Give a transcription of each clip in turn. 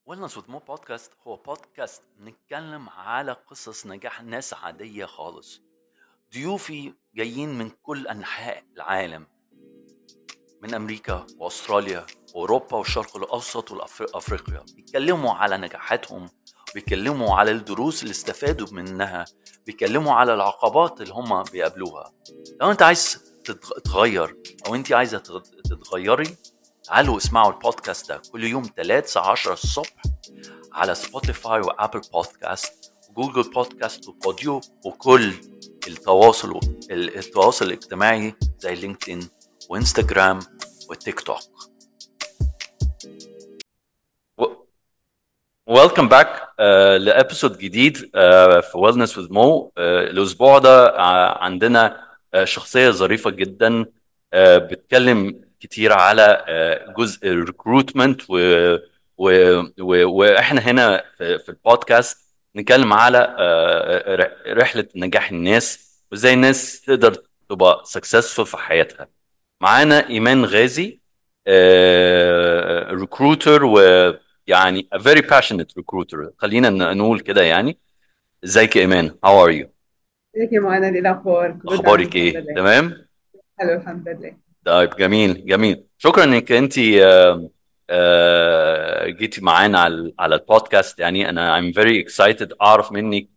ويلنس وذ مو بودكاست هو بودكاست بنتكلم على قصص نجاح ناس عادية خالص ضيوفي جايين من كل أنحاء العالم من أمريكا وأستراليا وأوروبا والشرق الأوسط وأفريقيا بيتكلموا على نجاحاتهم بيتكلموا على الدروس اللي استفادوا منها بيتكلموا على العقبات اللي هم بيقابلوها لو انت عايز تتغير او انت عايزه تتغيري تعالوا اسمعوا البودكاست ده كل يوم 3 الساعة 10 الصبح على سبوتيفاي وابل بودكاست وجوجل بودكاست وبوديو وكل التواصل التواصل الاجتماعي زي لينكدين وانستجرام والتيك توك ويلكم باك لابيسود جديد uh, في ويلنس وذ مو الاسبوع ده uh, عندنا uh, شخصيه ظريفه جدا uh, بتتكلم كتير على آه، جزء الريكروتمنت و... و... و... واحنا هنا في, في البودكاست نتكلم على آه، رحله نجاح الناس وازاي الناس تقدر تبقى سكسسفul في حياتها معانا ايمان غازي ريكروتر ويعني a very passionate recruiter خلينا نقول كده يعني ازيك يا ايمان how are you ازيك يا معانا ايه الاخبار اخبارك ايه تمام حلو الحمد لله طيب جميل جميل شكرا انك انت جيتي معانا على على البودكاست يعني انا I'm very excited اعرف منك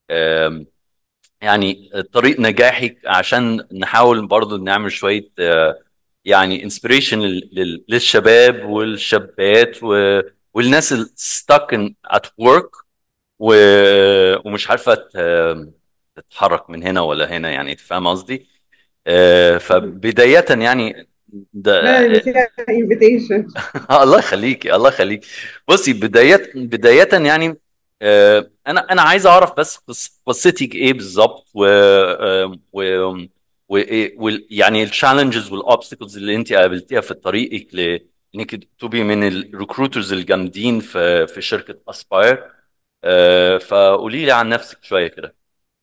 يعني طريق نجاحك عشان نحاول برضو نعمل شويه يعني انسبريشن للشباب والشابات والناس stuck at work ومش عارفه تتحرك من هنا ولا هنا يعني تفهم قصدي آه، فبدايه يعني ده انفيتيشن الله يخليكي الله يخليك بصي بدايه بدايه يعني آه، انا انا عايز اعرف بس قصتك ايه بالظبط و, و يعني التشالنجز والاوبستكلز اللي انت قابلتيها في طريقك لانك تبقي من الريكروترز الجامدين في في شركه اسباير آه، فقولي لي عن نفسك شويه كده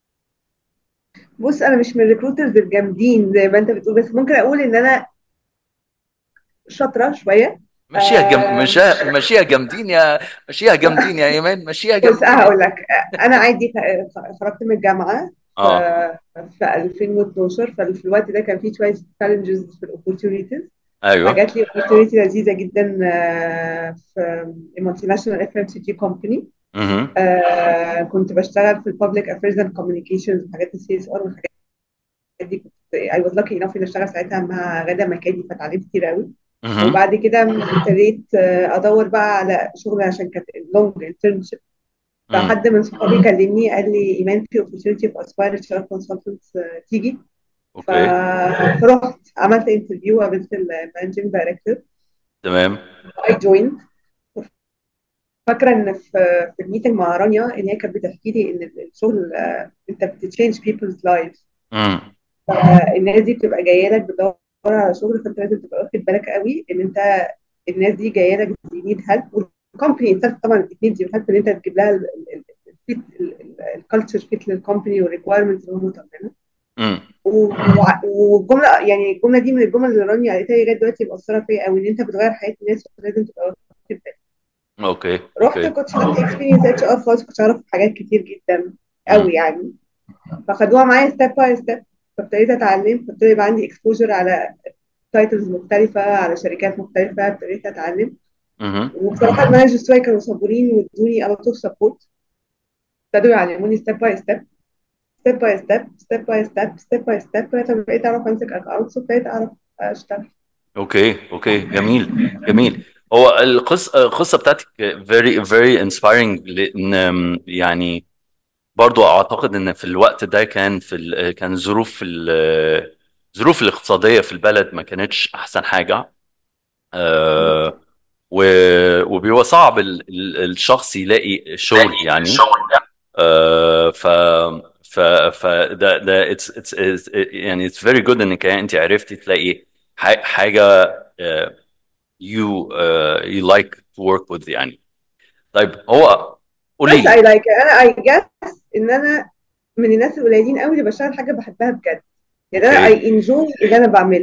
بص انا مش من الريكروترز الجامدين زي ما انت بتقول بس ممكن اقول ان انا شاطره شويه مشيها جم... آه، مشيها مشيها جامدين يا مشيها جامدين يا ايمان مشيها جامدين بس هقول لك انا عادي خرجت من الجامعه اه في 2012 ففي الوقت ده كان في شويه تشالنجز في الاوبورتيونيتيز ايوه فجات لي اوبورتيونيتي لذيذه جدا آه، في مالتي ناشونال اف ام سي جي كومباني آه كنت بشتغل في الببليك افيرز اند كوميونيكيشنز وحاجات السي اس ار والحاجات دي كنت اي واز لاكي انف اني اشتغل ساعتها مع غاده مكادي فتعلمت كتير قوي وبعد كده ابتديت آه، ادور بقى على شغل عشان كانت لونج انترنشيب فحد من صحابي كلمني قال لي ايمان في اوبورتيونيتي في اسباير تشتغل كونسلتنت تيجي فرحت عملت انترفيو قابلت المانجنج دايركتور تمام اي جوينت فاكره ان في في الميتنج مع رانيا ان هي كانت بتحكي لي ان الشغل آه، انت بتتشينج بيبلز لايفز الناس دي بتبقى جايه لك بتدور على شغل فانت لازم تبقى واخد بالك قوي ان انت الناس دي جايه لك بتنيد هيلب والكومباني طبعا بتنيد هيلب ان انت تجيب لها الكالتشر فيت للكومباني والريكوايرمنتس اللي هم طالبينها والجمله يعني الجمله دي من الجمل اللي رانيا قالتها لي لغايه دلوقتي مأثره فيا قوي ان انت بتغير حياه الناس فلازم تبقى واخد بالك اوكي رحت اوكي كنت خدت اكسبيرينس اتش ار خالص كنت اعرف حاجات كتير جدا قوي يعني فخدوها معايا ستيب باي ستيب فابتديت اتعلم فابتدى يبقى عندي اكسبوجر على تايتلز مختلفه على شركات مختلفه ابتديت اتعلم وبصراحه المانجرز شويه كانوا صبورين وادوني a lot of support ابتدوا يعلموني ستيب باي ستيب ستيب باي ستيب ستيب باي ستيب ستيب باي ستيب لغايه ما بقيت اعرف امسك اكونتس وبقيت اعرف اشتغل اوكي اوكي جميل جميل هو القصه القصه بتاعتك very very inspiring لان يعني برضو اعتقد ان في الوقت ده كان في كان ظروف الظروف الاقتصاديه في البلد ما كانتش احسن حاجه آه وبيبقى صعب الشخص يلاقي شغل يعني آه ف ف ف ده ده it's, it's, it's يعني it's very good انك انت عرفتي تلاقي حاجه uh, you uh, you like to work with يعني طيب هو قولي بس اي لايك انا اي جس ان انا من الناس القليلين قوي اللي بشتغل حاجه بحبها بجد يعني انا اي انجوي اللي انا بعمله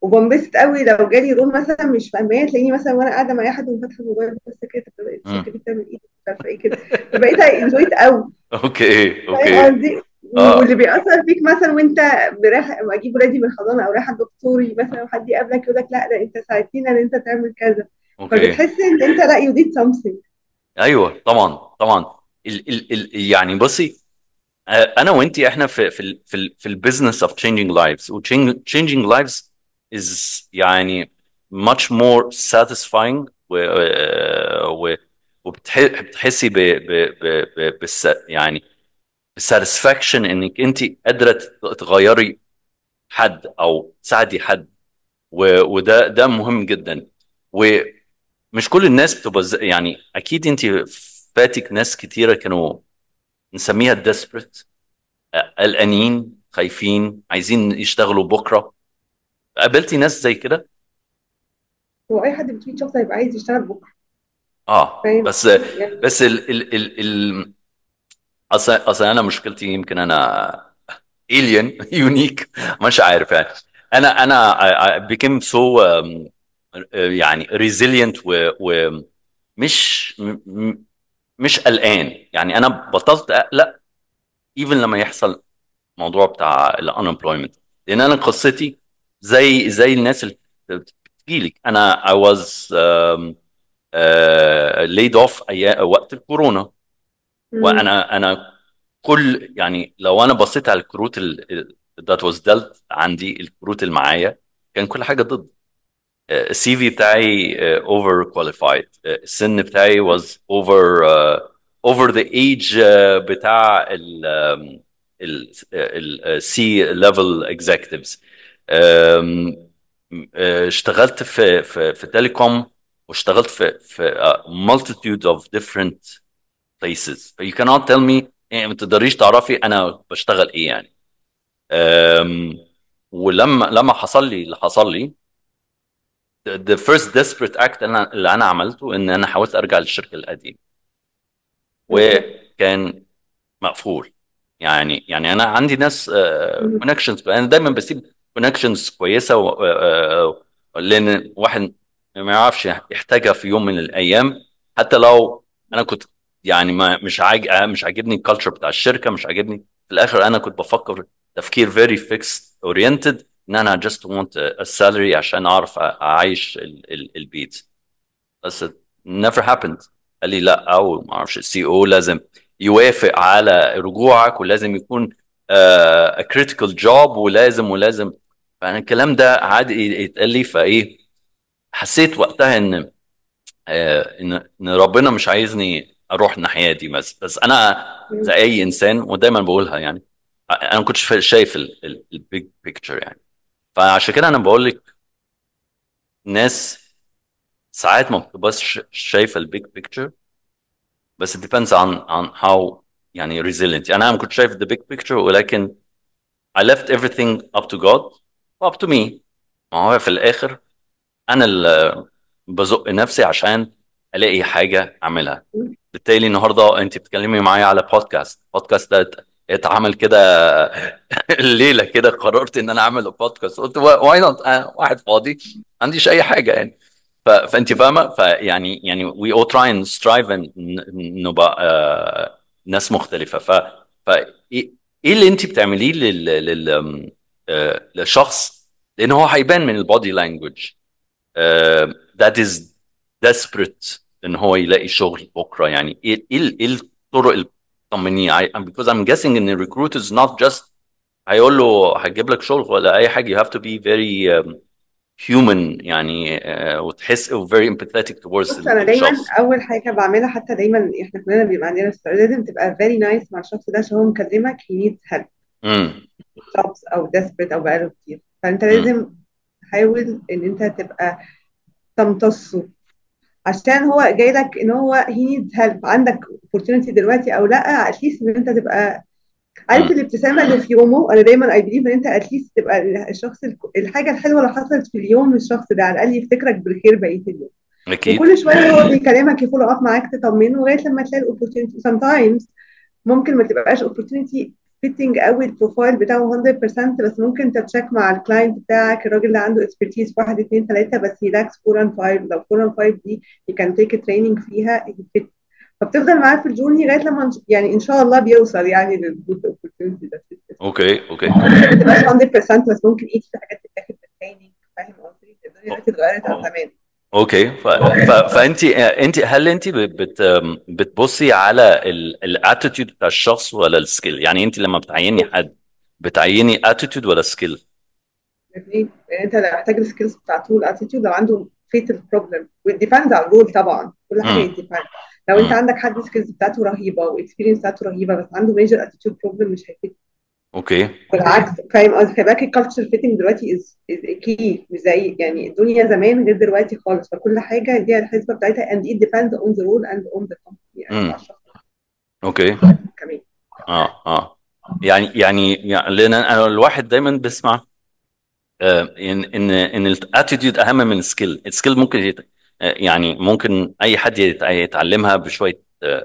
وبنبسط قوي لو جالي رول مثلا مش فاهماه تلاقيني مثلا وانا قاعده مع احد وفاتحه الموبايل بس كده طب الشركه دي بتعمل ايه مش عارفه ايه كده فبقيت انجويت قوي اوكي فاهم اوكي قصدي؟ اه واللي بيأثر فيك مثلا وانت رايح اجيب ولادي من الحضانه او رايحه دكتوري مثلا وحد يقابلك يقول لك لا ده انت ساعدتينا ان انت تعمل كذا اوكي فبتحس ان انت لا يو ديد something ايوه طبعا طبعا ال ال ال يعني بصي آه، انا وانت احنا في في ال في ال في البيزنس اوف changing lives و changing lives is يعني much more satisfying و, و وبتحسي ب ب ب ب بالس يعني بالساتسفاكشن انك انت قادره تغيري حد او تساعدي حد و- وده ده مهم جدا ومش كل الناس بتبقى زي- يعني اكيد انت فاتك ناس كتيره كانوا نسميها desperate قلقانين خايفين عايزين يشتغلوا بكره قابلتي ناس زي كده هو اي حد بتميت شخص هيبقى عايز يشتغل بكره اه فاهم بس يعني بس ال ال ال ال اصل اصل انا مشكلتي يمكن انا alien يونيك مش عارف يعني انا انا I- I became so um, يعني resilient و ومش م- م- مش قلقان يعني انا بطلت اقلق even لما يحصل موضوع بتاع الانemployment لان انا قصتي زي زي الناس اللي بتجيلك انا I was um, uh, laid off أيام وقت الكورونا مم. وانا انا كل يعني لو انا بصيت على الكروت ال- that was dealt عندي الكروت اللي معايا كان كل حاجه ضد السي في بتاعي اوفر كواليفايد السن بتاعي was over uh, over the age uh, بتاع ال السي ليفل اكزيكتيفز اشتغلت في في في تيليكوم واشتغلت في في uh, multitude of different places you cannot tell me يعني ما تقدريش تعرفي انا بشتغل ايه يعني أم، ولما لما حصل لي اللي حصل لي the the first desperate act اللي انا اللي أنا عملته ان انا حاولت ارجع للشركه القديمه بالظبط وكان مقفول يعني يعني انا عندي ناس مم. كونكشنز انا دايما بسيب كونكشنز كويسه و- آه، آه، لان واحد ما يعرفش يحتاجها في يوم من الايام حتى لو انا كنت يعني ما مش عاج... مش عاجبني الكالتشر بتاع الشركه مش عاجبني في الاخر انا كنت بفكر تفكير very fixed oriented ان انا just want a salary عشان اعرف اعيش ال... ال... البيت بس it never happened قال لي لا او ما اعرفش السي او لازم يوافق على رجوعك ولازم يكون آه a critical job ولازم ولازم فانا الكلام ده عاد يتقال لي فايه حسيت وقتها ان آه ان ان ربنا مش عايزني اروح الناحيه دي بس بس انا زي اي انسان ودايما بقولها يعني انا ما كنتش شايف البيج بيكتشر يعني فعشان كده انا بقول لك ناس ساعات ما بتبقاش شايفه البيج بيكتشر بس it depends on on how يعني resilient يعني انا ما كنت شايف the big picture ولكن I left everything up to God up to me ما هو في الاخر انا اللي بزق نفسي عشان الاقي حاجه اعملها بالتالي النهارده انت بتتكلمي معايا على بودكاست بودكاست ده اتعمل كده الليله كده قررت ان انا اعمل بودكاست قلت واي نوت واحد فاضي ما عنديش اي حاجه يعني ف... فانت فاهمه فيعني يعني وي all try and strive and نبقى آه ناس مختلفه ف ف ايه إيه اللي انت بتعمليه لل... لل... آه للشخص لان هو هيبان من البودي لانجوج that is desperate ان هو يلاقي شغل بكره يعني ايه ايه ايه الطرق اللي تطمنيه I- because I'm guessing ان recruit is not just هيقول له هجيب لك شغل ولا اي حاجه you have to be very um, human يعني uh, وتحس very empathetic towards بص انا دايما الشخص اول حاجه بعملها حتى دايما احنا كلنا بيبقى عندنا السؤال لازم تبقى very nice مع الشخص ده عشان هو مكلمك he needs help امم jobs او desperate او بقاله كتير فانت امم لازم تحاول ان انت تبقى تمتصه عشان هو جاي لك ان هو he needs help عندك opportunity دلوقتي او لا اتليست ان انت تبقى عارف امم الابتسامه اللي في يومه انا دايما اي بليف ان انت اتليست تبقى الشخص الك- الحاجه الحلوه اللي حصلت في اليوم للشخص ده على الاقل يفتكرك بالخير بقيه اليوم اكيد وكل شويه هو بيكلمك يفولو اب معاك تطمنه لغايه لما تلاقي الاوبورتيونيتي sometimes ممكن ما تبقاش opportunity فيتنج قوي البروفايل بتاعه 100% بس ممكن تتشيك مع الكلاينت بتاعك الراجل اللي عنده اكسبرتيز في واحد اثنين ثلاثه بس هي لاكس 4 and 5 لو 4 and 5 دي you can take a training فيها fit فبتفضل معاه في الجورني لغايه لما يعني ان شاء الله بيوصل يعني للجود اوبورتيونتي ده اوكي اوكي ما تبقاش 100% بس ممكن ايد في حاجات تتاخد بالتريننج فاهم قصدي؟ الدنيا دلوقتي اتغيرت عن زمان اوكي ف... ف... فانت انت هل انت بت... بتبصي على الاتيتيود بتاع الشخص ولا السكيل يعني انت لما بتعيني حد بتعيني اتيتيود ولا سكيل الاثنين يعني انت محتاج السكيلز بتاعته والاتيتيود لو عنده فيتال بروبلم والديبندز على الرول طبعا كل حاجه مم. يديبند لو انت مم. عندك حد سكيلز بتاعته رهيبه واكسبيرينس بتاعته رهيبه بس عنده ميجر اتيتيود بروبلم مش هيفيد اوكي بالعكس فاهم قصدي خلي بالك الكالتشر فيتنج دلوقتي از كي مش زي يعني الدنيا زمان غير دلوقتي خالص فكل حاجه ليها الحسبه بتاعتها and it depends on the role and on the company يعني مم. على الشخص اوكي كمان اه اه يعني يعني يعني لان انا الواحد دايما بيسمع آه، ان ان ان الاتيتيود اهم من السكيل السكيل ممكن يت... آه، يعني ممكن اي حد يت- يتعلمها بشويه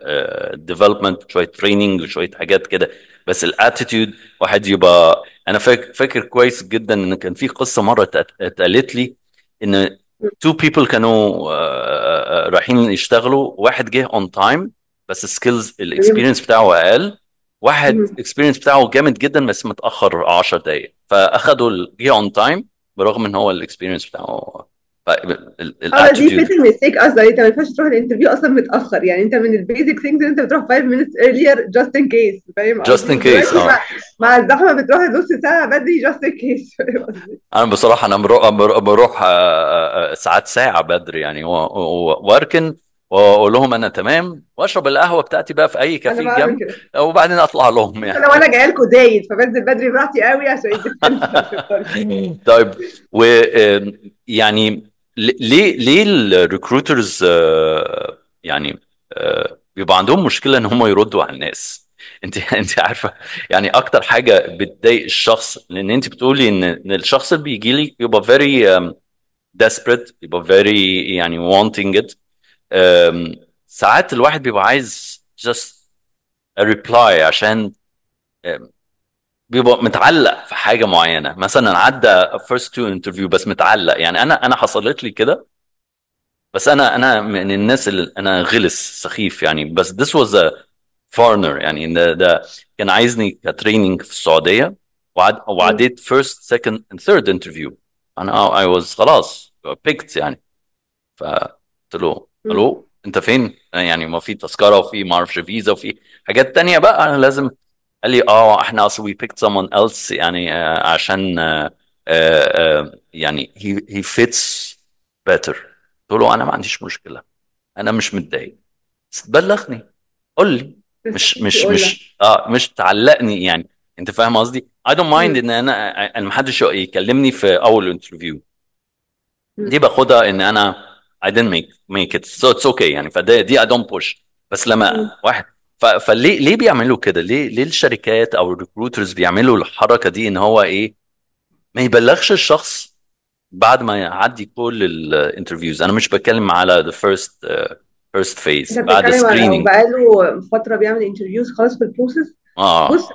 ديفلوبمنت شويه تريننج شويه حاجات كده بس الاتيتيود واحد يبقى انا فاكر فاكر كويس جدا ان كان في قصه مره اتق- اتقالت لي ان تو بيبل كانوا آه، آه، رايحين يشتغلوا واحد جه اون تايم بس سكيلز الاكسبيرينس بتاعه اقل واحد مم. اكسبيرينس بتاعه جامد جدا بس متاخر 10 دقائق فاخدوا ال- جه اون تايم برغم ان هو الاكسبيرينس بتاعه اه دي الاتيتيود فيتنج ميستيك اصلا انت ما ينفعش تروح الانترفيو اصلا متاخر يعني انت من البيزك ثينجز انت بتروح 5 minutes earlier just in case فاهم Just قصدي؟ in case، دلوقتي اه. مع, مع الزحمه بتروح نص ساعه بدري just in case فاهم قصدي؟ انا بصراحه انا بروح بروح آه، آه، ساعات ساعه بدري يعني و- و- واركن واقول لهم انا تمام واشرب القهوه بتاعتي بقى في اي انا كافيه بعمل جنب كده وبعدين اطلع لهم يعني لو انا جايه لكم زايد فبنزل بدري براحتي قوي عشان يدفنس طيب و آم، يعني ل- ليه ليه الريكروترز يعني آه، بيبقى عندهم مشكله ان هم يردوا على الناس انت انت عارفه يعني اكتر حاجه بتضايق الشخص لان انت بتقولي ان إن الشخص اللي بيجي لي يبقى very um, desperate يبقى very يعني wanting it um, ساعات الواحد بيبقى عايز just a reply عشان um, بيبقى متعلق في حاجه معينه مثلا عدى first two interview بس متعلق يعني انا انا حصلت لي كده بس انا انا من الناس اللي انا غلس سخيف يعني بس this was a foreigner يعني ده, ده كان عايزني كتريننج في السعوديه وعد وعديت first second and third interview انا I was خلاص picked يعني فقلت له مم. الو انت فين؟ يعني ما في تذكره وفي ما اعرفش فيزا وفي حاجات تانية بقى انا لازم قال لي اه احنا اصل we picked someone else يعني آه عشان آه آه آه يعني he, he fits better قلت له انا ما عنديش مشكله انا مش متضايق بس بلغني قول لي مش مش يقول لك. مش اه مش تعلقني يعني انت فاهم قصدي؟ I don't mind مم. ان انا انا ما حدش يكلمني في اول انترفيو مم. دي باخدها ان انا I didn't make make it so it's okay يعني فدي دي I don't push بس لما مم. واحد ف- فليه ليه بيعملوا كده؟ ليه ليه الشركات او الريكروترز بيعملوا الحركه دي ان هو ايه ما يبلغش الشخص بعد ما يعدي كل الانترفيوز انا مش بتكلم على the first uh, first phase انت بعد بتتكلم على لو screening بقاله فتره بيعمل انترفيوز خلاص في البروسيس اه بص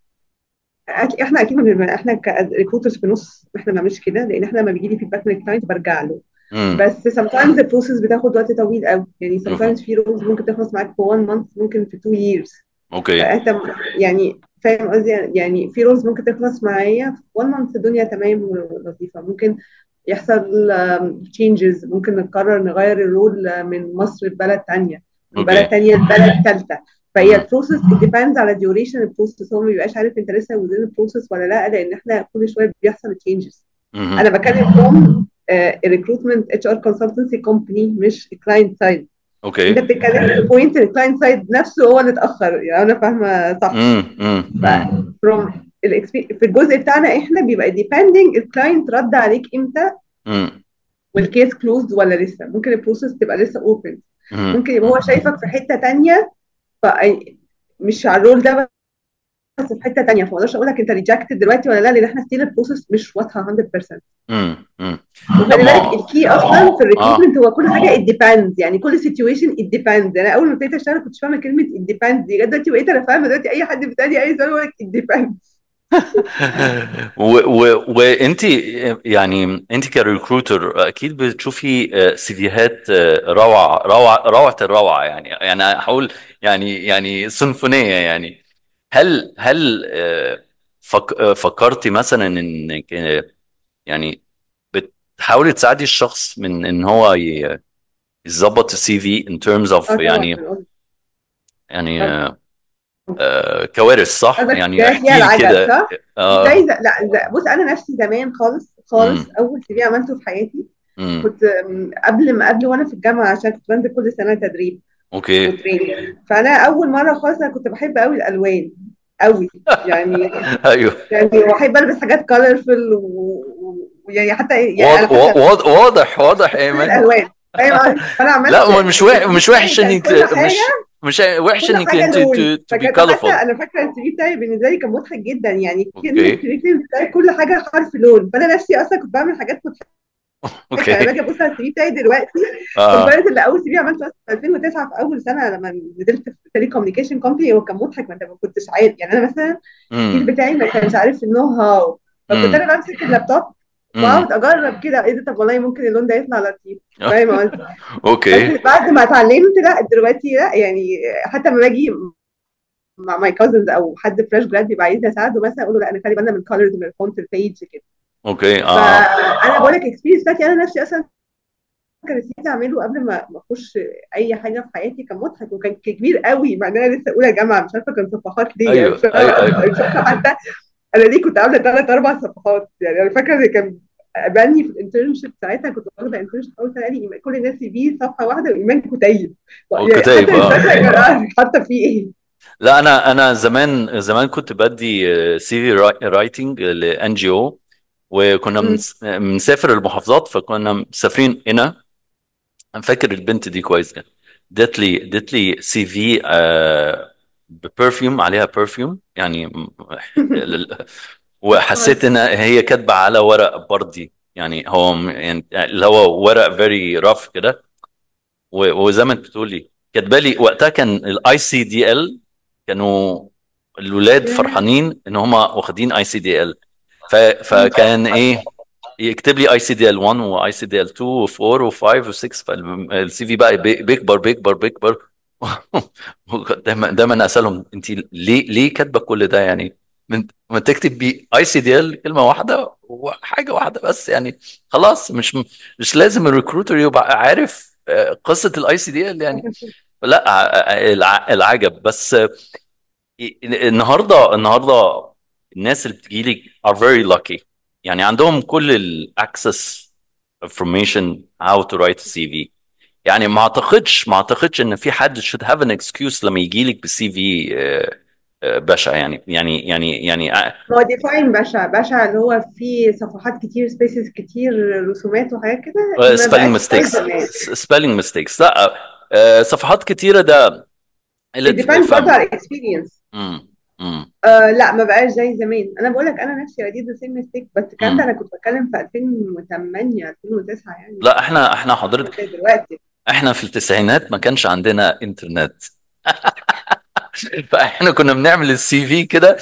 أك- احنا اكيد ما بنبقى- احنا كريكروترز في نص احنا ما بنعملش كده لان احنا لما بيجي لي فيدباك من الكلاينت برجع له مم. بس sometimes البروسيس بتاخد وقت طويل قوي يعني مهم. sometimes في رولز ممكن تخلص معاك في 1 month ممكن في 2 years اوكي فانت م- يعني فاهم قصدي يعني في رولز ممكن تخلص معايا في 1 month الدنيا تمام ولطيفه ممكن يحصل تشينجز ممكن نقرر نغير الرول من مصر لبلد تانية من اوكي بلد تانية لبلد تالتة فهي مم. البروسيس ديبيندز على ديوريشن البروسيس هو ما بيبقاش عارف انت لسه وزين البروسيس ولا لا لان احنا كل شويه بيحصل تشينجز مهم. انا بكلم فروم ريكروتمنت اتش ار كونسلتنسي كومباني مش كلاينت سايد انت اوكي بتتكلم في بوينت الكلاينت سايد نفسه هو اللي اتاخر يعني انا فاهمه صح مم. مم. مم. from في الجزء بتاعنا احنا بيبقى depending الكلاينت رد عليك امتى مم. والكيس كلوزد ولا لسه ممكن البروسيس تبقى لسه اوبن مم. ممكن يبقى هو شايفك في حته تانية ف مش على الرول ده في حته ثانيه فما اقدرش اقول لك انت ريجكتد دلوقتي ولا لا لان احنا ستيل البروسيس مش واضحه 100% امم امم وخلي بالك الكي اصلا في الريكروتمنت هو كل حاجه ات ديبندز يعني كل سيتويشن ات ديبندز انا اول ما ابتديت اشتغل كنتش فاهمه كلمه ات ديبندز دي دلوقتي بقيت انا فاهمه دلوقتي اي حد بيسالني اي سؤال يقول لك ات ديبندز وانت يعني انت كريكروتر اكيد بتشوفي سيفيهات روعه روعه روعه الروعه يعني يعني هقول يعني يعني سيمفونيه يعني هل هل فك فكرتي مثلا انك يعني بتحاولي تساعدي الشخص من ان هو يظبط السي في in terms of يعني يعني آه كوارث صح؟ يعني احكي لي كده آه. زي لا بص انا نفسي زمان خالص خالص مم. اول سي في عملته في حياتي مم. كنت قبل ما قبل وانا في الجامعه عشان كنت بنزل كل سنه تدريب اوكي وتريننج فانا اول مره خالص انا كنت بحب قوي الالوان قوي يعني ايوه يعني بحب البس حاجات كولرفل ويعني حتى يعني واضح واضح واضح ايمن الالوان ايوه انا عملت لا مش وحش مش وحش انك مش مش وحش انك انت تبقي كولرفل انا فاكره السي في بتاعي بالنسبه لي كان مضحك جدا يعني كان كل حاجه حرف لون فانا نفسي اصلا كنت بعمل حاجات مضحكه اوكي انا باجي ابص على السي في بتاعي دلوقتي آه. كنت اللي اول سي في عملته في 2009 في اول سنه لما نزلت في تيلي كوميونيكيشن كومباني هو كان مضحك ما انت ما كنتش عارف يعني انا مثلا السي بتاعي ما كانش عارف النو هاو فكنت انا بمسك اللابتوب واقعد اجرب كده ايه ده طب والله ممكن اللون ده يطلع لطيف فاهم قصدي؟ اوكي بس بعد ما اتعلمت لا دلوقتي لا يعني حتى لما باجي مع ماي كازنز او حد فريش جراد بيبقى عايزني اساعده مثلا اقول له لا انا خلي بالنا من الكالرز من الفونت البيج كده اوكي اه فانا بقول لك اكسبيرينس بتاعتي انا نفسي اصلا كان نسيت اعمله قبل ما ما اخش اي حاجه في حياتي كان مضحك وكان كبير قوي مع ان انا لسه اولى جامعه مش عارفه كان صفحات ليه أيوة. مش أيوة. أيوة. مش عارفه حتى انا ليه كنت عامله ثلاث اربع صفحات يعني انا فاكره ان كان قابلني في الانترنشيب ساعتها كنت واخده انترنشيب اول سنه لي كل الناس في صفحه واحده وايمان كتيب كتيب اه حتى في ايه لا انا انا زمان زمان كنت بدي سي في رايتنج لان جي او وكنا بنسافر المحافظات فكنا مسافرين هنا انا فاكر البنت دي كويس جدا ادت لي ادت لي سي في ببرفيوم عليها برفيوم يعني وحسيت ان هي كاتبه على ورق بردي يعني هو يعني اللي هو ورق فيري راف كده وزي ما انت بتقولي كاتبه لي وقتها كان الاي سي دي ال كانوا الولاد فرحانين ان هم واخدين اي سي دي ال فكان ايه يكتب لي اي سي دي ال 1 واي سي دي ال 2 و4 و5 و6 فالسي في بقى بيكبر بيكبر بيكبر دايما دايما اسالهم انت ليه ليه كاتبه كل ده يعني ما تكتب بي اي سي دي ال كلمه واحده وحاجه واحده بس يعني خلاص مش مش لازم الريكروتر يبقى عارف قصه الاي سي دي ال يعني لا العجب بس النهارده النهارده الناس اللي بتجي لي are very lucky يعني عندهم كل الاكسس information how to write a CV يعني ما اعتقدش ما اعتقدش ان في حد should have an excuse لما يجي لك بالسي في بشع يعني يعني يعني يعني هو ديفاين بشع بشع اللي هو فيه صفحات كتير سبيسز كتير رسومات وحاجات كده سبيلنج ميستيكس سبيلنج ميستيكس لا صفحات كتيره ده ديبايند برضه على الاكسبيرينس آه لا ما بقاش زي زمان انا بقول لك انا نفسي اديد ذا سيم ميستيك بس الكلام ده انا كنت بتكلم في 2008 2009 يعني لا احنا احنا حضرتك دلوقتي احنا في التسعينات ما كانش عندنا انترنت فاحنا كنا بنعمل السي في كده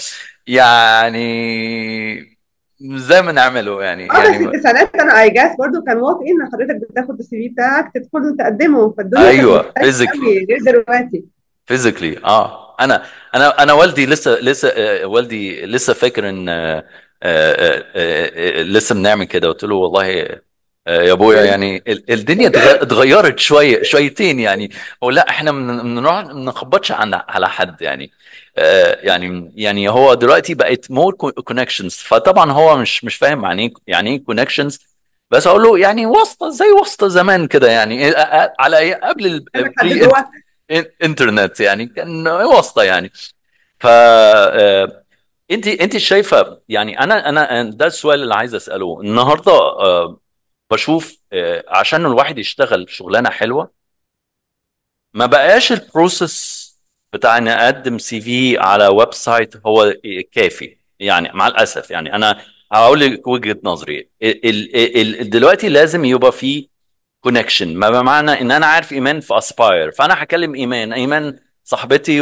يعني زي ما نعمله يعني اه يعني بس التسعينات كان اي جاس برضه كان واقف ان حضرتك بتاخد السي في بتاعك تدخل تقدمه فالدنيا ايوه فيزيكلي غير دلوقتي فيزيكلي اه انا انا انا والدي لسه لسه آه والدي لسه فاكر ان آه آه آه لسه بنعمل كده قلت له والله يا ابويا يعني الدنيا اتغيرت شويه شويتين يعني هو لا احنا ما بنخبطش على حد يعني يعني يعني هو دلوقتي بقت مور كونكشنز فطبعا هو مش مش فاهم يعني ايه يعني ايه كونكشنز بس اقول له يعني واسطه زي واسطه زمان كده يعني على قبل البري انترنت يعني كان واسطه يعني ف انت انت شايفه يعني انا انا ده السؤال اللي عايز اساله النهارده بشوف عشان الواحد يشتغل شغلانه حلوه ما بقاش البروسيس بتاع اني اقدم سي في على ويب سايت هو كافي يعني مع الاسف يعني انا هقول لك وجهه نظري ال ال دلوقتي لازم يبقى في كونكشن ما معنى ان انا عارف ايمان في اسباير فانا هكلم ايمان ايمان صاحبتي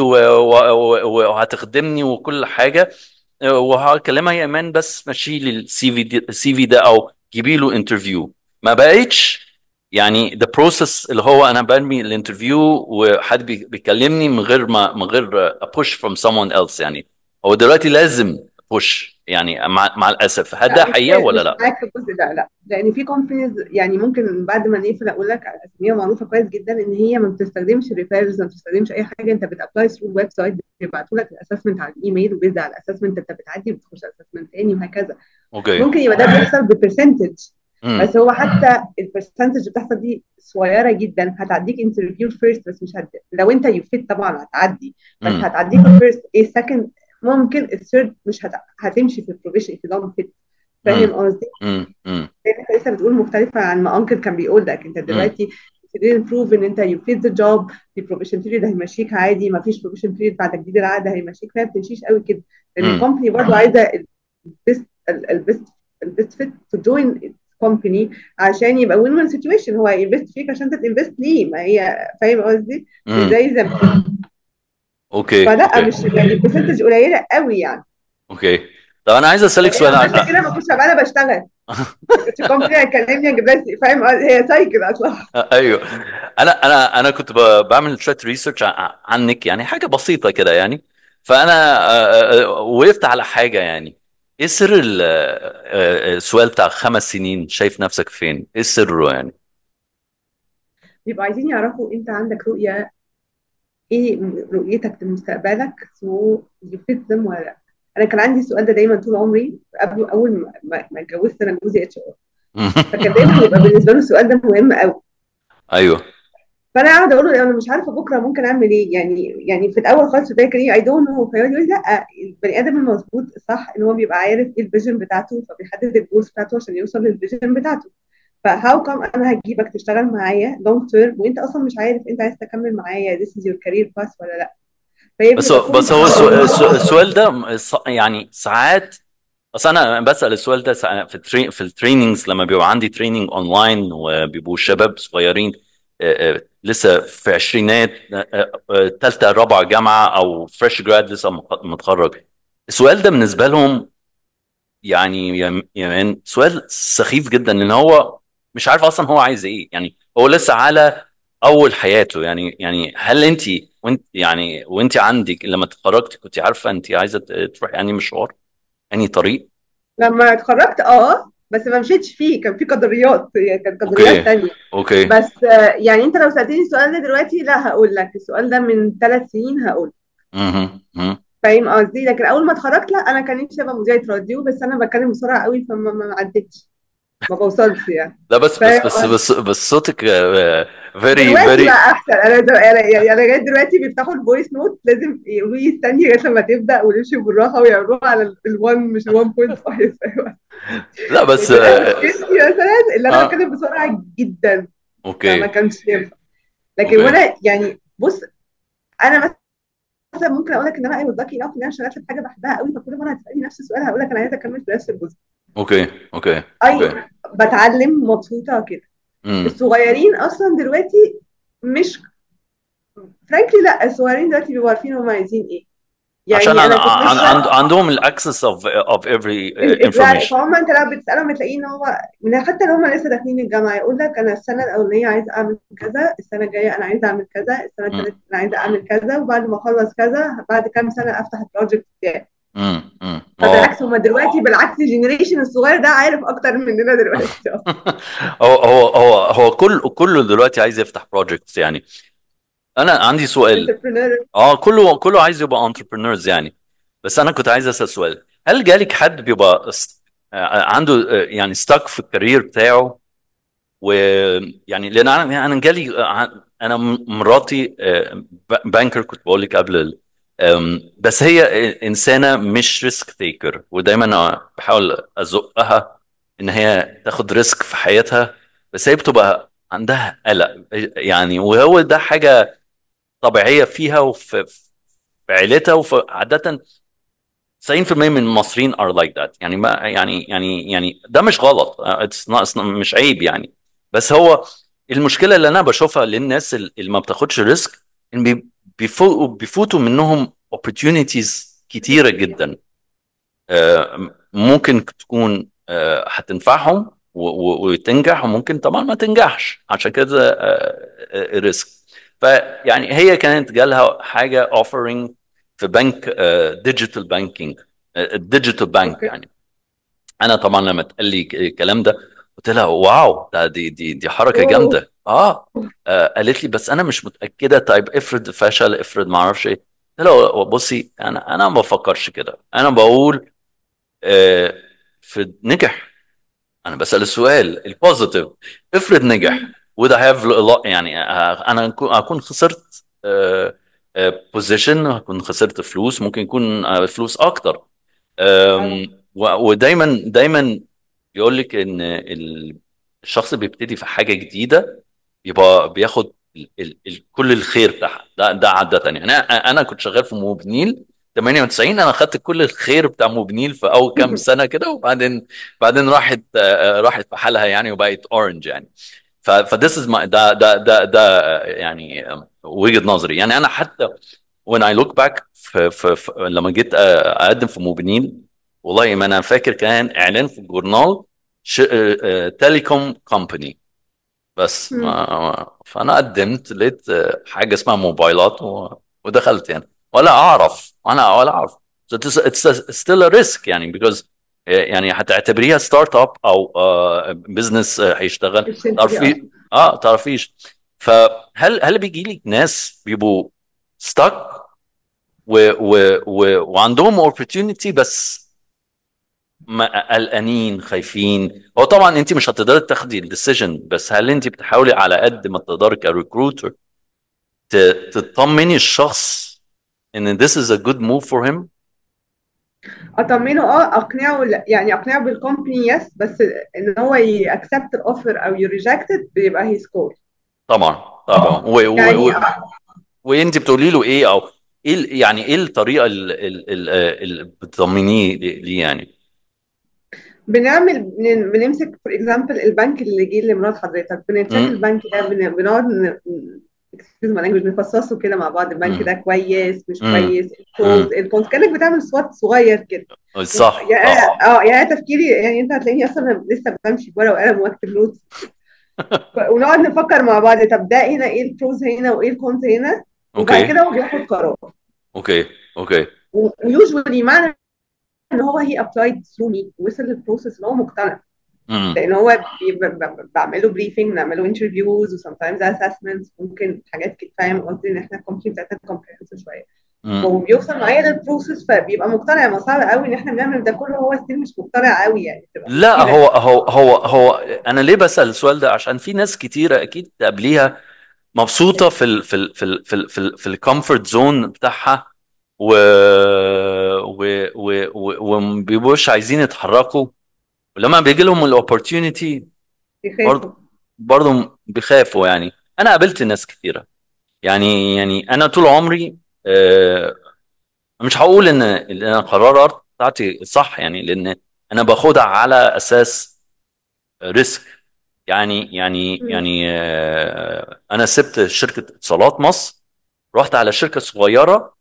وهتخدمني وكل حاجه وهكلمها يا ايمان بس مشي لي السي في السي في ده او جيبي له انترفيو ما بقتش يعني ذا بروسيس اللي هو انا برمي الانترفيو وحد بيكلمني من غير ما من غير ابوش فروم someone else يعني هو دلوقتي لازم بوش يعني مع, مع الاسف هل ده حقيقه ولا لا؟ معاك في الجزء ده لا لان في كومبانيز يعني ممكن بعد ما نقفل اقول لك اسميها معروفه كويس جدا ان هي ما بتستخدمش ريفيرز ما بتستخدمش اي حاجه انت بتابلاي ثرو الويب سايت بيبعتوا لك الاسسمنت على الايميل وبيزد على الاسسمنت انت بتعدي بتخش اسسمنت تاني وهكذا اوكي ممكن يبقى ده بيحصل ببرسنتج بس هو حتى البرسنتج بتحصل دي صغيره جدا هتعديك انترفيو فيرست بس مش هت... لو انت يفيد طبعا هتعدي بس مم. هتعديك الفيرست ايه سكند ممكن الثيرد مش هت... هتمشي في البروفيشن في دون فيت فاهم قصدي؟ امم امم انت لسه بتقول مختلفه عن ما انكل كان بيقول لك انت دلوقتي تبتدي تبروف ان انت يو فيت ذا جوب البروفيشن بيريد هيمشيك عادي ما فيش بروفيشن بيريد بعد تجديد العقد هيمشيك فيها ما بتمشيش قوي كده لان مم. الكومباني برضه عايزه البيست البيست البيست فيت تو جوين كومباني عشان يبقى وين وين سيتويشن هو ينفست فيك عشان انت تنفست ليه ما هي فاهم قصدي؟ مش مم. زي زمان اوكي فلا اوكي مش يعني برسنتج قليله قوي يعني اوكي طب انا عايز اسالك سؤال عشان عن- كده ما كنتش هبقى انا بشتغل كنت كومباني هيكلمني اجيب لها فاهم قصدي؟ هي سايكل اصلا ايوه انا انا انا كنت ب- بعمل شويه ريسيرش عنك يعني حاجه بسيطه كده يعني فانا آه، آه، وقفت على حاجه يعني ايه سر ال- آه، آه، السؤال بتاع خمس سنين شايف نفسك فين؟ ايه سره يعني؟ بيبقوا عايزين يعرفوا انت عندك رؤيه ايه رؤيتك لمستقبلك سو يفيد them ولا لا انا كان عندي السؤال ده دايما طول عمري قبل اول ما- ما ما اتجوزت انا جوزي اتش ار فكان دايما يبقى بالنسبه له السؤال ده مهم قوي ايوه فانا قاعده اقول له انا مش عارفه بكره ممكن اعمل ايه يعني يعني في الاول خالص في البدايه اي دونت نو فيقعد يقول لي لا البني ادم المظبوط صح ان هو بيبقى عارف ايه الفيجن بتاعته فبيحدد الجولز بتاعته عشان يوصل للفيجن بتاعته فهاو كم انا هجيبك تشتغل معايا لونج تيرم وانت اصلا مش عارف انت عايز تكمل معايا this is your career path ولا لا فهي بس بيبقى كل بس هو السؤال, السؤال- السؤال ده ص- يعني ساعات اصل انا بسال السؤال ده ساعات في التري في التريننجز لما بيبقى عندي تريننج اونلاين وبيبقوا شباب صغيرين آه، آه، لسه في عشرينات ثالثه رابعه جامعه او فريش جراد لسه مق- متخرج السؤال ده بالنسبه لهم يعني يا- يعني سؤال سخيف جدا لان هو مش عارف اصلا هو عايز ايه يعني هو لسه على اول حياته يعني يعني هل انت وانت يعني وانت عندك لما اتخرجتي كنت عارفه انت عايزه تروحي انهي مشوار انهي طريق لما اتخرجت اه بس ما مشيتش فيه كان في قدريات يعني كانت اوكي قدريات تانية اوكي بس آه، يعني انت لو سألتني السؤال ده دلوقتي لا هقول لك السؤال ده من ثلاث سنين هقول مهم. مهم. فاهم قصدي لكن اول ما اتخرجت لا انا كان نفسي ابقى مذيعة راديو بس انا بتكلم بسرعة قوي فما ما عدتش ما بوصلش يعني لا بس بس فاهم بس قصدي بس, بس صوتك فيري دلوقتي فيري بقى احسن انا دو... انا يعني انا لغايه دلوقتي بيفتحوا الفويس نوت لازم يقولوا لي استني لغايه لما تبدا ونمشي بالراحه ويعملوها على ال1 مش ال 1.5 ايوه لا بس لكن انا آه، مشكلتي مثلا اللي انا آه. بتكلم بسرعه جدا فما اوكي كانش ينفع لكن اوكي وانا يعني بص انا مثلا ممكن اقول لك ان انا اي ذكي انف ان انا شغاله في حاجه بحبها قوي فكل مره هتسالني نفس السؤال هقول لك انا عايزه اكمل في نفس الجزء اوكي اوكي اي اوكي بتعلم مبسوطه كده امم الصغيرين اصلا دلوقتي مش فرانكلي لا الصغيرين دلوقتي بيبقوا عارفين هم عايزين ايه عشان يعني عن انا كنت عن ماشيه عند عندهم الاكسس اوف اوف افري اكزاكتلي انفورميشن فهم انت لو بتسالهم هتلاقيه ان هو من حتى لو هم لسه داخلين الجامعه يقول لك انا السنه الاولانيه عايز اعمل كذا السنه الجايه انا عايز اعمل كذا السنه الثالثه انا عايز اعمل كذا وبعد ما اخلص كذا بعد كام سنه افتح البروجكت بتاعي امم امم فبالعكس هم دلوقتي بالعكس الجنريشن الصغير ده عارف اكتر مننا دلوقتي اصلا هو هو هو هو كل كله دلوقتي عايز يفتح بروجكتس يعني انا عندي سؤال entrepreneur اه كله كله عايز يبقى انتربرينورز يعني بس انا كنت عايز اسال سؤال هل جالك حد بيبقى است- آه، عنده آه، يعني ستاك في الكارير بتاعه ويعني لان انا انا جالي آه، انا م- مراتي آه، ب- بانكر كنت بقول لك قبل ال- آم، بس هي انسانه مش ريسك تيكر ودايما أنا بحاول ازقها ان هي تاخد ريسك في حياتها بس هي بتبقى عندها قلق يعني وهو ده حاجه طبيعيه فيها وفي عيلتها عاده 90% من المصريين ار لايك ذات يعني ما يعني يعني يعني ده مش غلط اتس مش عيب يعني بس هو المشكله اللي انا بشوفها للناس اللي ما بتاخدش ريسك ان بيفوتوا منهم opportunities كتيره جدا آه، ممكن تكون آه، هتنفعهم وتنجح وممكن طبعا ما تنجحش عشان كده ريسك آه، فيعني هي كانت جالها حاجه اوفرنج في بنك ديجيتال بانكينج الديجيتال بانك يعني انا طبعا لما اتقال لي الكلام ده قلت لها واو ده دي دي دي حركه جامده آه. اه قالت لي بس انا مش متاكده طيب افرض فشل افرض ما اعرفش ايه قلت لها بصي انا انا ما بفكرش كده انا بقول آه في نجح انا بسال السؤال البوزيتيف افرض نجح وده هاف يعني آه، انا اكون خسرت بوزيشن آه، هكون خسرت فلوس ممكن يكون آه، فلوس اكتر ودايما دايما يقول لك ان الشخص بيبتدي في حاجه جديده يبقى بياخد ال ال كل الخير بتاعها ده ده عاده يعني انا انا كنت شغال في موبنيل 98 انا خدت كل الخير بتاع موبنيل في اول كام سنه كده وبعدين بعدين راحت راحت في حالها يعني وبقت اورنج يعني فذس از ده ده ده ده يعني وجهه نظري يعني انا حتى when I look back في, في, في لما جيت اقدم في موبنيل والله ما انا فاكر كان اعلان في الجورنال تيليكوم كومباني بس ما فانا قدمت لقيت حاجه اسمها موبايلات ودخلت يعني ولا اعرف انا ولا اعرف اتس ستيل ريسك يعني بيكوز يعني هتعتبريها ستارت اب او بزنس آه، هيشتغل تعرفي اه تعرفيش فهل هل بيجي لك ناس بيبقوا ستك و و و وعندهم اوبورتيونيتي بس قلقانين خايفين هو طبعا انت مش هتقدري تاخدي الديسيجن بس هل انت بتحاولي على قد ما تقدري كريكروتر تطمني الشخص ان this is a good move for him اطمنه اه اقنعه يعني اقنعه بالكومباني يس بس ان هو يأكسبت الاوفر او يريجكت بيبقى هي سكور طبعا طبعا و يعني و وانت بتقولي له ايه او ايه يعني ايه الطريقه اللي بتطمنيه ليه يعني بنعمل بنمسك فور اكزامبل البنك اللي جه لمرات حضرتك بنتشيك البنك ده بنقعد اكسكيوز ماي لانجوج نفصصه كده مع بعض البنك ده كويس مش كويس الكولز الكولز كانك بتعمل سوات صغير كده صح يعني اه يعني تفكيري يعني انت هتلاقيني اصلا لسه بمشي بورقه وقلم واكتب نوتس ونقعد نفكر مع بعض طب ده هنا ايه البروز هنا وايه الكونز هنا وبعد كده هو بياخد قرار اوكي اوكي ويوجوالي معنى ان هو هي ابلايد ثرو مي وصل للبروسيس اللي هو مقتنع لان هو بعمله بريفنج نعمله انترفيوز وسم تايمز اسسمنتس ممكن حاجات كده فاهم قصدي ان احنا الكومباني بتاعتنا كومبريهنسيف شويه هو بيوصل معايا للبروسيس فبيبقى مقتنع ما صعب قوي ان احنا بنعمل ده كله هو ستيل مش مقتنع قوي يعني لا هو هو هو هو انا ليه بسال السؤال ده عشان في ناس كتيره اكيد قبليها مبسوطه في ال في ال في ال في ال في, ال في الكومفورت زون بتاعها و و و وما بيبقوش عايزين يتحركوا ولما بيجي لهم الاوبورتيونيتي برضه برضه بيخافوا يعني انا قابلت ناس كثيره يعني يعني انا طول عمري آه مش هقول ان ان القرارات بتاعتي صح يعني لان انا باخدها على اساس ريسك يعني يعني يعني آه انا سبت شركه اتصالات مصر رحت على شركه صغيره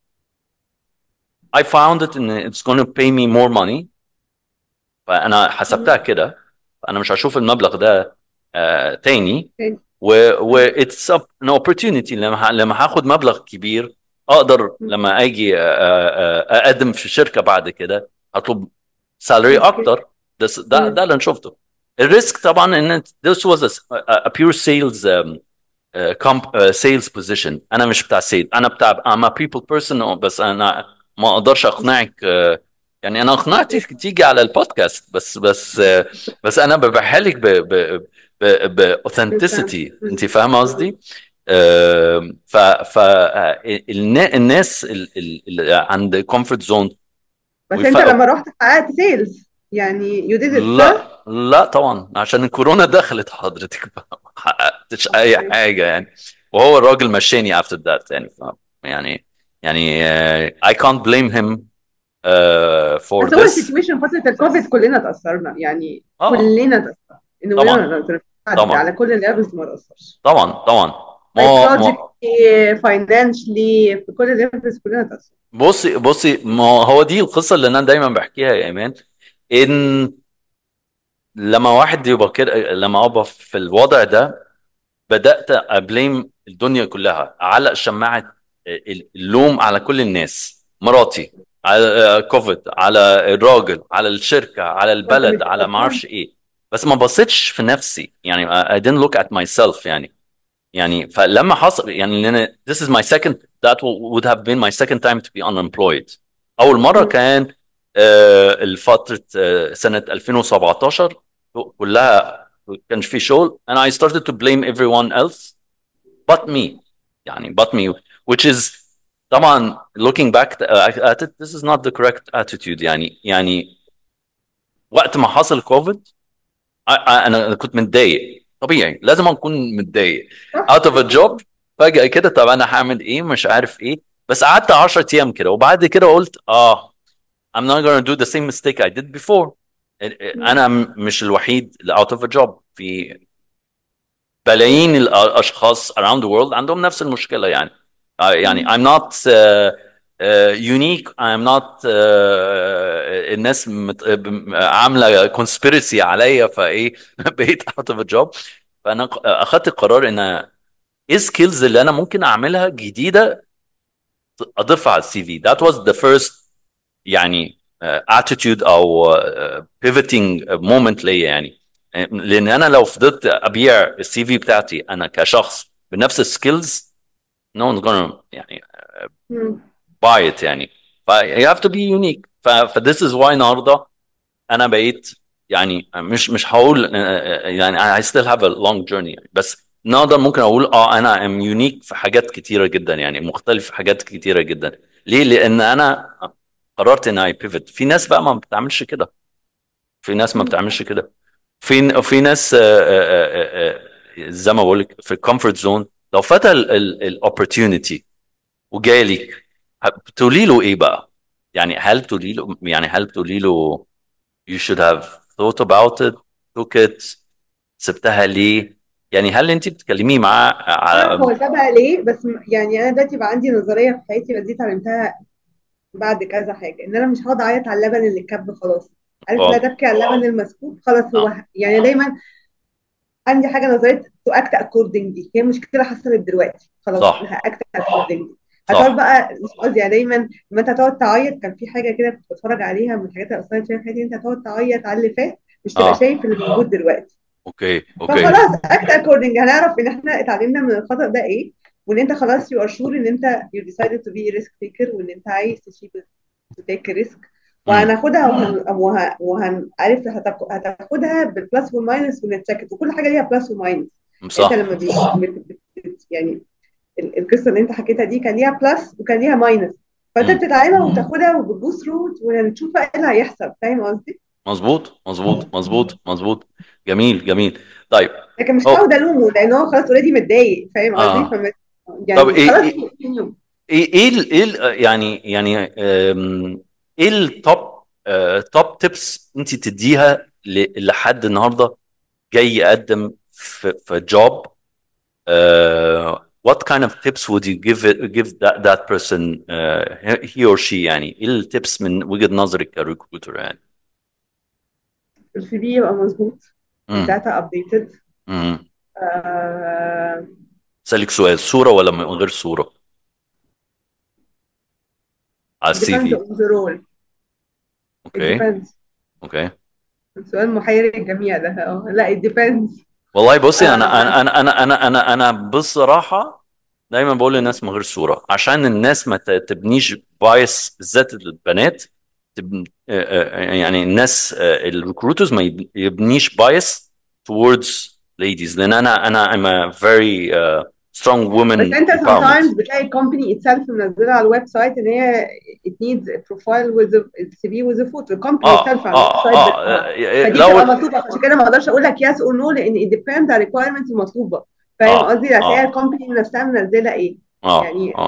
I found it and it's going to pay me more money فانا حسبتها كده فانا مش هشوف المبلغ ده آه تاني و و اتس ان opportunity لما لما هاخد مبلغ كبير اقدر لما اجي آه، آه، آه، اقدم في شركه بعد كده هطلب سالري اكتر ده ده, ده اللي انا شفته الريسك طبعا ان this was a, a pure sales um, uh, comp, uh, sales position انا مش بتاع سيل انا بتاع I'm a people person بس انا ما اقدرش اقنعك uh, يعني انا اقنعتك تيجي على البودكاست بس بس بس انا ببيعها لك باوثنتسيتي انت فاهمه قصدي؟ ف ف الناس اللي عند كومفورت زون بس انت لما رحت حققت سيلز يعني يو ديد لا لا طبعا عشان الكورونا دخلت حضرتك ما حققتش اي حاجه يعني وهو الراجل مشاني افتر ذات يعني يعني يعني uh, I can't blame him uh, for بس هو this السيتويشن فتره الكوفيد كلنا تاثرنا يعني آه. كلنا تاثرنا انه طبعاً. كلنا طبعاً. على كل الليفلز ما تاثرش طبعا طبعا ما هو- ما هو- فاينانشلي في كل الليفلز كلنا تاثرنا بصي بصي ما هو دي القصه اللي انا دايما بحكيها يا ايمان ان لما واحد يبقى كده لما ابقى في الوضع ده بدات ابليم الدنيا كلها اعلق شماعه اللوم على كل الناس مراتي على كوفيد على الراجل على الشركه على البلد على ما اعرفش ايه بس ما بصيتش في نفسي يعني I didn't look at myself يعني يعني فلما حصل يعني لان this is my second that would have been my second time to be unemployed اول مره مم. كان آه، الفتره آه، سنه 2017 كلها كانش في شغل and I started to blame everyone else but me يعني but me which is طبعا looking back at it this is not the correct attitude يعني يعني وقت ما حصل كوفيد انا كنت متضايق طبيعي لازم اكون متضايق out of a job فجأة كده طب انا هعمل ايه مش عارف ايه بس قعدت 10 ايام كده وبعد كده قلت اه I'm not gonna do the same mistake I did before انا م- مش الوحيد اللي out of a job في بلايين الاشخاص around the world عندهم نفس المشكله يعني آه، يعني I'm not uh, uh, unique I'm not uh, الناس مت... بم- عامله conspiracy عليا فايه بقيت out of a job فانا ق- اخدت القرار ان ايه السكيلز اللي انا ممكن اعملها جديده اضيفها على السي في that was the first يعني uh, attitude او uh, pivoting moment ليا يعني لان انا لو فضلت ابيع السي في بتاعتي انا كشخص بنفس السكيلز no one's gonna يعني مم. buy it يعني ف you have to be unique ف, ف this is why النهارده انا بقيت يعني مش مش هقول يعني I still have a long journey يعني بس النهارده ممكن اقول اه انا am unique في حاجات كتيره جدا يعني مختلف في حاجات كتيره جدا ليه؟ لان انا قررت ان اي بيفت في ناس بقى ما بتعملش كده في ناس ما بتعملش كده في في ناس آه، آه، آه، آه، زي ما بقول لك في الكومفورت زون لو فتى الاوبورتيونيتي وجالك بتقولي له ايه بقى؟ يعني هل تقولي له يعني هل تقولي له you should have thought about it took it سبتها ليه؟ يعني هل انت بتتكلمي معاه عارف هو على سابها ليه بس م- يعني انا دلوقتي بقى عندي نظريه في حياتي بس دي اتعلمتها بعد كذا حاجه ان انا مش هقعد اعيط على اللبن اللي اتكب خلاص عارف آه. لا تبكي على اللبن المسكوب خلاص هو يعني دايما عندي حاجه نظريه تو اكت اكوردنجلي هي مشكله حصلت دلوقتي خلاص صح. انا هاكت اكوردنجلي صح. هتقعد بقى مش قصدي يعني دايما لما انت هتقعد تعيط كان في حاجه كده كنت بتفرج عليها من الحاجات اللي اثرت فيها في حياتي انت هتقعد تعيط على اللي فات مش تبقى آه. شايف اللي موجود دلوقتي اوكي اوكي فخلاص اكت اكوردنج هنعرف ان احنا اتعلمنا من الخطأ ده ايه وان انت خلاص يو ار شور ان انت يو ديسايدد تو بي ريسك تيكر وان انت عايز تشيل تو تيك ريسك وهناخدها وهن... وهن... وهن... عارف هتاخ- هتاخدها بالبلس والماينس ونتشكت وكل حاجه ليها بلس وماينس صح انت لما بي... بت... بت... بت... يعني ال- القصه اللي انت حكيتها دي كان ليها بلس وكان ليها ماينس فانت مم. بتتعلمها وتاخدها وبتبوس روت وهنشوف بقى ايه اللي هيحصل فاهم قصدي؟ مظبوط مظبوط مظبوط مظبوط جميل جميل طيب لكن مش أو- هقعد الومه لان هو خلاص اوريدي متضايق فاهم آه. قصدي؟ فما... يعني طب إيه- خلاص إيه- continue. ايه ايه ال- ايه ال- يعني يعني أم، ايه التوب توب تيبس انت تديها ل- لحد النهارده جاي يقدم في في جوب what kind of tips would you give it, give that that person uh, he or she يعني ايه التيبس من وجهة نظرك كريكروتر يعني السي في يبقى مظبوط مم. الداتا ابديتد مم. اسالك سؤال صورة ولا من غير صورة على السي depends في on the role it اوكي depends اوكي سؤال محير الجميع ده اه لا it depends والله بصي انا آه. انا انا انا انا انا بصراحه دايما بقول للناس من غير صوره عشان الناس ما ت- تبنيش بايس بالذات البنات تب... آه، آه، يعني الناس الريكروترز ما يب- يبنيش بايس towards ladies لان انا انا I'm a very uh, strong woman بس انت sometimes empowerment بتلاقي الكومباني itself منزله على الويب سايت ان هي it needs a profile with a CV with a photo الكومباني اه itself على الويب اه سايت اه بتاعها. آه، فدي لو بتبقى مطلوبه عشان كده ما اقدرش اقول لك يس اور نو لان it depends على الريكوايرمنتس المطلوبه فاهم آه، قصدي؟ هتلاقي آه. الكومباني نفسها منزله ايه اه يعني اه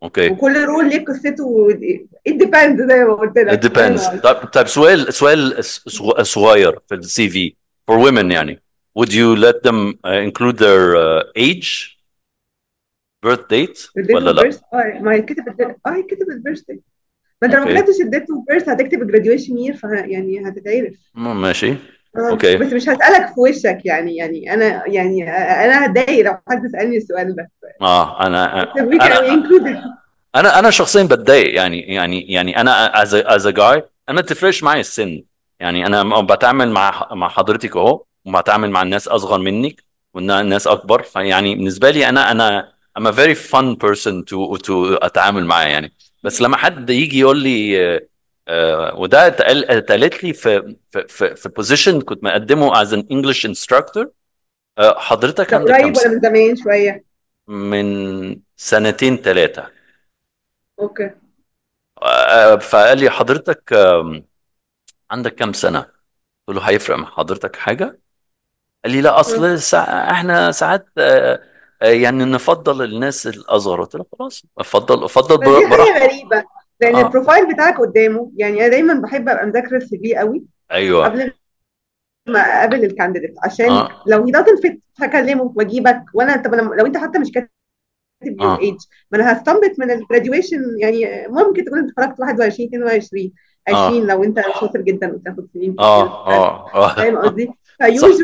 اوكي وكل رول ليه قصته it depends زي ما قلت لك it depends طيب طيب سؤال سؤال صغ- صغير في السي في for women يعني would you let them uh, include their uh, age birth date الديت ولا اوف لا بيرث اه ما يتكتب الديت اه يتكتب البيرث ديت ما انت لو ما اوكي كتبتش الديت اوف بيرث هتكتب الجراديويشن يير يعني هتتعرف م- ماشي آه، اوكي بس مش هسألك في وشك يعني يعني انا يعني انا هتضايق لو حد سألني السؤال ده اه انا بس we can انا include it انا انا شخصيا بتضايق يعني يعني يعني انا as a, as a guy انا ما تفرقش معايا السن يعني انا بتعامل مع مع حضرتك اهو وبتعامل مع الناس اصغر منك والناس اكبر فيعني بالنسبه لي انا انا I'm a very fun person to to اتعامل معاه يعني بس لما حد يجي يقول لي آه، آه، وده اتقال- اتقالت لي في في في, في بوزيشن كنت مقدمه as an English instructor آه، حضرتك ده عندك كام قريب ولا سنه؟ من زمان شوية من سنتين ثلاثه اوكي آه، فقال لي حضرتك آم، عندك كام سنة؟ قلت له هيفرق مع حضرتك حاجة؟ قال لي لا آه. أصل سا... إحنا ساعات آه، آه، يعني نفضل الناس الأصغر قلت له خلاص أفضل أفضل بس دي بر- براحتك حاجة غريبة لأن آه البروفايل بتاعك قدامه يعني أنا دايما بحب أبقى مذاكرة السي في قوي أيوه قبل ما أقابل الكانديديت عشان آه لو he doesn't fit هكلمه وأجيبك وأنا طب لما- لو أنت حتى مش كاتب يور آه ايج ما أنا هستنبط من الجراديويشن يعني ممكن تكون أنت اتخرجت 21 22 20 آه لو أنت شاطر جدا وتاخد سنين كتير آه آه آه فاهم قصدي؟ صح فيوجوالي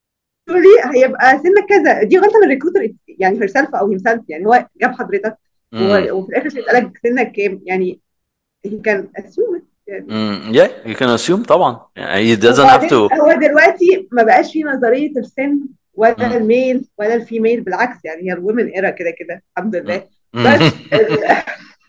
هيبقى سنك كذا دي غلطه من الريكروتر يعني هير سيلف او هيم سيلف يعني هو جاب حضرتك امم و- وفي الاخر بيسالك سنك كام يعني هي كان اسيوم يعني امم yeah you can assume طبعا يعني he doesn't have وبعدين to هو دلوقتي ما بقاش في نظريه السن ولا امم الميل ولا الفيميل بالعكس يعني هي الومن ايرا كده كده الحمد لله امم بس ال-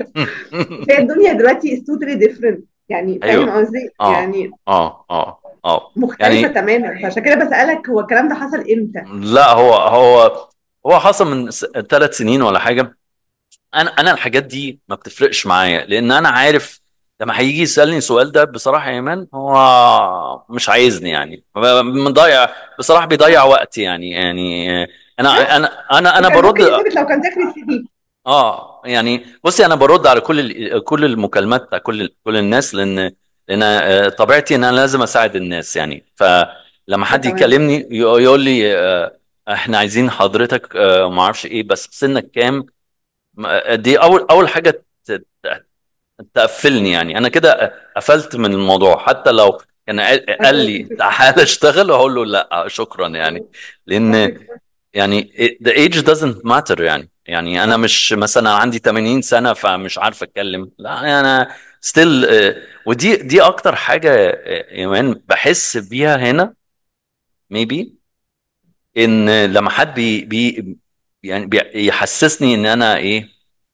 هي الدنيا دلوقتي is totally different يعني فاهم أيوه قصدي آه يعني آه آه آه مختلفه يعني تماما فعشان كده بسالك هو الكلام ده حصل امتى؟ لا هو هو هو حصل من ثلاث سنين ولا حاجه انا انا الحاجات دي ما بتفرقش معايا لان انا عارف لما هيجي يسالني السؤال ده بصراحه يا ايمان هو مش عايزني يعني مضيع بصراحه بيضيع وقت يعني يعني انا انا انا انا كان ممكن برد يثبت لو كان ذاكر السي في اه يعني بصي انا برد على كل ال- كل المكالمات بتاع كل كل الناس لان لان آه، طبيعتي ان انا لازم اساعد الناس يعني فلما حد تمام يكلمني ي- يقول لي آه، احنا عايزين حضرتك آه، ما اعرفش ايه بس سنك كام ما- دي اول اول حاجه ت- ت- تقفلني يعني انا كده قفلت من الموضوع حتى لو كان قال قال لي تعالى اشتغل اقول له لا شكرا يعني لان يعني it- the age doesn't matter يعني يعني انا مش مثلا عندي 80 سنه فمش عارف اتكلم لا انا still آه، ودي دي اكتر حاجه آه، يمان بحس بيها هنا maybe ان لما حد بي بي يعني بي يحسسني ان انا ايه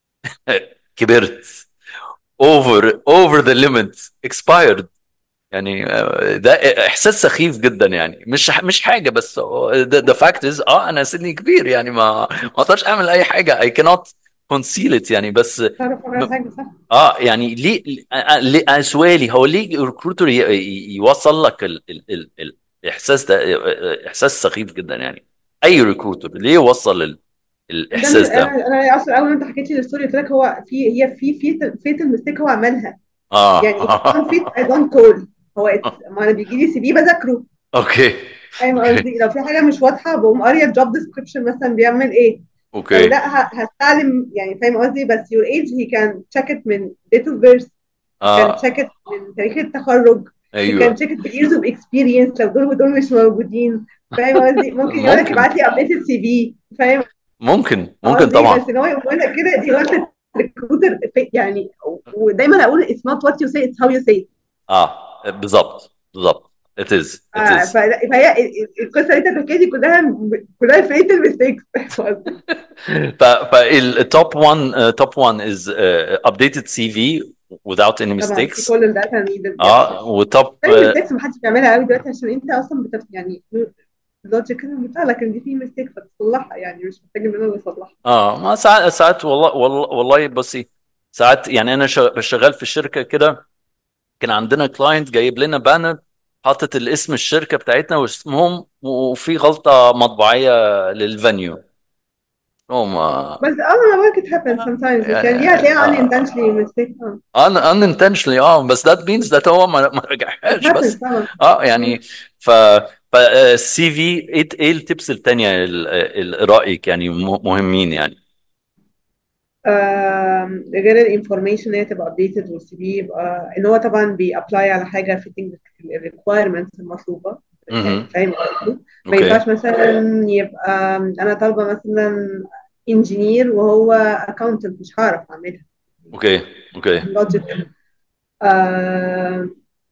كبرت over over the limit expired يعني آه، ده احساس سخيف جدا يعني مش مش حاجه بس the, the fact is اه انا سني كبير يعني ما ما اقدرش اعمل اي حاجه I cannot conceal it يعني بس تعرف على م- حاجه صح اه يعني ليه آه، ليه آه، سؤالي هو ليه الريكروتر يوصل لك ال ال ال ال الاحساس ده آه، احساس سخيف جدا يعني اي ريكروتر ليه يوصل ال- ده الاحساس انا ده انا اصلا اول ما انت حكيت لي الستوري قلت لك هو في هي في في فيتال ميستيك هو عملها يعني if you don't fit I اه don't call هو it's- ما انا بيجي لي سي في بذاكره اوكي فاهم اوكي قصدي لو في حاجه مش واضحه بقوم قاريه الجوب ديسكربشن مثلا بيعمل ايه لو اوكي لا ه- هستعلم يعني فاهم قصدي بس your age he can check it من date of birth he can اه check it من تاريخ التخرج he can ايوه check it ب years of experience لو دول ودول مش موجودين فاهم قصدي ممكن يقول لك ممكن ابعت لي updated سي في فاهم ممكن ممكن قصدي طبعا بس ان هو يقول لك كده دي غلطه ريكروتر يعني ودايما اقول it's not what you say it's how you say it اه بالظبط بالظبط it is it آه is فهي فهي القصه اللي انت بتحكيها دي كلها كلها فيتال ميستيكس ف فالتوب 1 توب 1 is uh, updated CV without any طبعا في mistakes كل الداتا نيدد اه وتوب في ميستيكس محدش بيعملها قوي دلوقتي عشان انت اصلا بتف... يعني لوجيك كده بتاع لكن دي في ميستيك فتصلحها يعني مش محتاج ان انا اللي اصلحها اه ما ساعات ساعات والله والله والله بصي ساعات يعني انا شغ- شغال في شركه كده كان عندنا كلاينت جايب لنا بانر حاطط الاسم الشركه بتاعتنا واسمهم وفي غلطه مطبعيه للفانيو او ما بس اه انا بقولك it happens sometimes بس يعني دي هتلاقيها آه. unintentionally mistake اه un unintentionally اه بس that means that هو ما ما it رجعهاش بس happens طبعا اه يعني ف فالسي في ايه ايه التبس التانية ال- ال- رأيك يعني م- مهمين يعني آم، غير الانفورميشن ان هي تبقى ابديتد والسي في يبقى ان هو طبعا بيابلاي على حاجه فيتنج الريكوايرمنتس المطلوبه يعني مهم. فاهم قصدي؟ ما اوكي ينفعش مثلا يبقى انا طالبه مثلا انجينير وهو اكاونتنت مش هعرف اعملها اوكي اوكي لوجيك